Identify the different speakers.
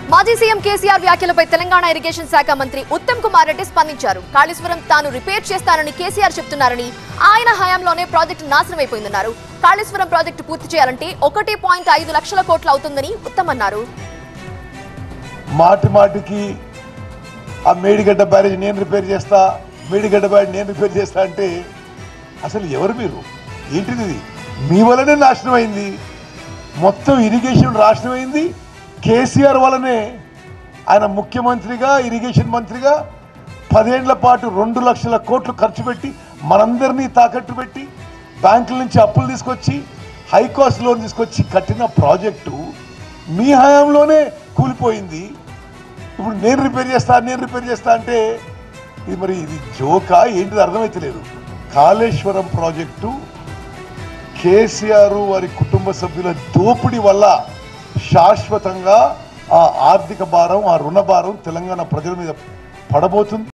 Speaker 1: మాజీ సీఎం కేసీఆర్ వ్యాఖ్యలపై తెలంగాణ ఇరిగేషన్ శాఖ మంత్రి ఉత్తమ్ కుమార్ రెడ్డి స్పందించారు కాళేశ్వరం తాను రిపేర్ చేస్తానని కేసీఆర్ చెప్తున్నారని ఆయన హయాంలోనే ప్రాజెక్టు నాశనమైపోయిందన్నారు కాళేశ్వరం ప్రాజెక్టు పూర్తి చేయాలంటే ఒకటి పాయింట్ ఐదు లక్షల కోట్లు అవుతుందని ఉత్తమ్ అన్నారు
Speaker 2: మాటి మాటికి ఆ మేడిగడ్డ బ్యారేజ్ నేను రిపేర్ చేస్తా మేడిగడ్డ బ్యారేజ్ నేను రిపేర్ చేస్తా అంటే అసలు ఎవరు మీరు ఏంటిది ఇది మీ వల్లనే నాశనం అయింది మొత్తం ఇరిగేషన్ నాశనం అయింది కేసీఆర్ వల్లనే ఆయన ముఖ్యమంత్రిగా ఇరిగేషన్ మంత్రిగా పదేళ్ల పాటు రెండు లక్షల కోట్లు ఖర్చు పెట్టి మనందరినీ తాకట్టు పెట్టి బ్యాంకుల నుంచి అప్పులు తీసుకొచ్చి హై కాస్ట్ లోన్ తీసుకొచ్చి కట్టిన ప్రాజెక్టు మీ హయాంలోనే కూలిపోయింది ఇప్పుడు నేను రిపేర్ చేస్తా నేను రిపేర్ చేస్తా అంటే ఇది మరి ఇది జోకా ఏంటిది అర్థమైతలేదు కాళేశ్వరం ప్రాజెక్టు కేసీఆర్ వారి కుటుంబ సభ్యుల దోపిడీ వల్ల శాశ్వతంగా ఆ ఆర్థిక భారం ఆ రుణ భారం తెలంగాణ ప్రజల మీద పడబోతుంది